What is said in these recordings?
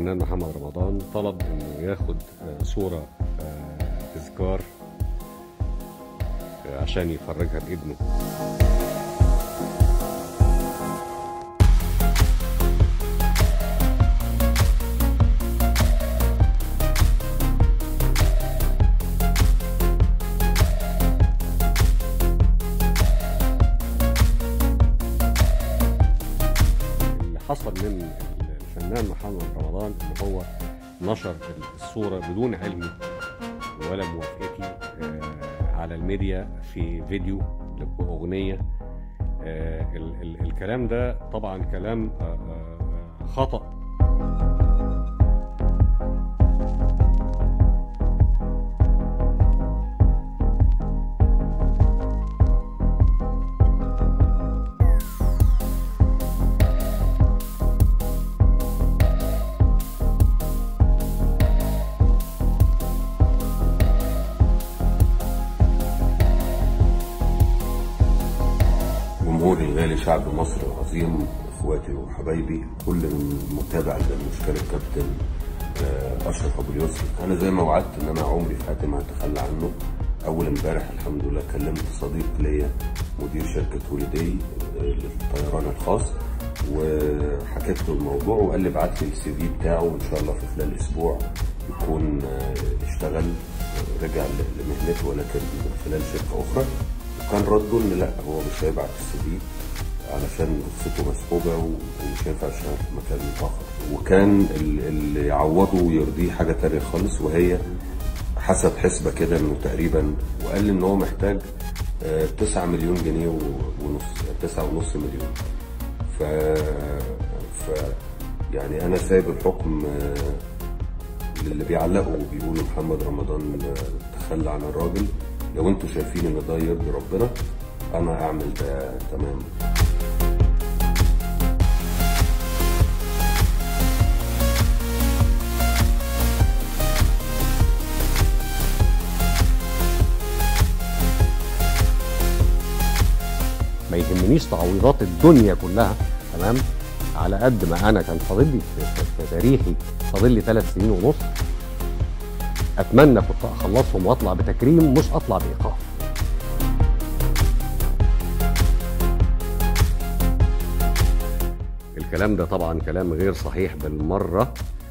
الفنان محمد رمضان طلب انه ياخد آه، صورة آه، تذكار آه، عشان يفرجها لابنه اللي حصل من الفنان محمد رمضان ان هو نشر الصورة بدون علمي ولا موافقتي آه، على الميديا في فيديو بأغنية آه، ال- ال- الكلام ده طبعا كلام آه، آه، خطأ جمهوري الغالي شعب مصر العظيم اخواتي وحبايبي كل المتابع للمشكله الكابتن آه، اشرف ابو اليوسف انا زي ما وعدت ان انا عمري في حياتي ما هتخلى عنه اول امبارح الحمد لله كلمت صديق ليا مدير شركه هوليداي آه، للطيران الخاص وحكيت له الموضوع وقال لي ابعت لي السي في بتاعه وان شاء الله في خلال اسبوع يكون آه، اشتغل آه، رجع ل- لمهنته ولكن من خلال شركه اخرى وكان رده ان لا هو مش هيبعت السي في علشان رخصته مسحوبه و- ومش هينفع يشتغل في مكان اخر وكان ال- اللي يعوضه ويرضيه حاجه تانية خالص وهي حسب حسبه كده انه تقريبا وقال لي ان هو محتاج 9 مليون جنيه و- ونص 9 ونص مليون ف ف يعني انا سايب الحكم آه، للي بيعلقوا وبيقولوا محمد رمضان آه، تخلى عن الراجل لو انتوا شايفين ان ده يرضي ربنا انا اعمل ده تمام ما يهمنيش تعويضات الدنيا كلها تمام على قد ما انا كان فاضل لي في, في, في تاريخي فاضل لي ثلاث سنين ونص اتمنى كنت اخلصهم واطلع بتكريم مش اطلع بايقاف الكلام ده طبعا كلام غير صحيح بالمره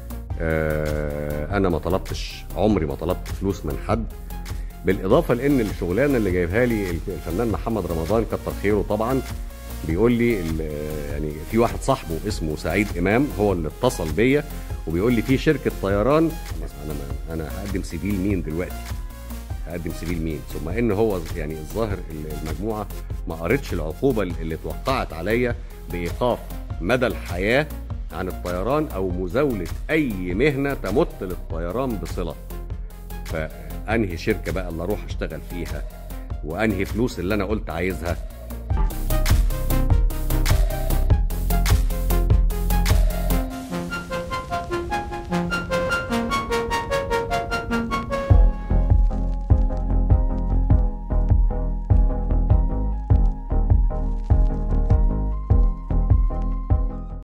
آه انا ما طلبتش عمري ما طلبت فلوس من حد بالاضافه لان الشغلانه اللي جايبها لي الفنان محمد رمضان كتر خيره طبعا بيقول لي ال- يعني في واحد صاحبه اسمه سعيد امام هو اللي اتصل بيا وبيقول لي في شركه طيران انا ما انا هقدم سي في لمين دلوقتي هقدم سي في لمين ثم ان هو يعني الظاهر المجموعه ما قرتش العقوبه اللي اتوقعت عليا بايقاف مدى الحياه عن الطيران او مزاوله اي مهنه تمت للطيران بصله فانهي شركه بقى اللي اروح اشتغل فيها وانهي فلوس اللي انا قلت عايزها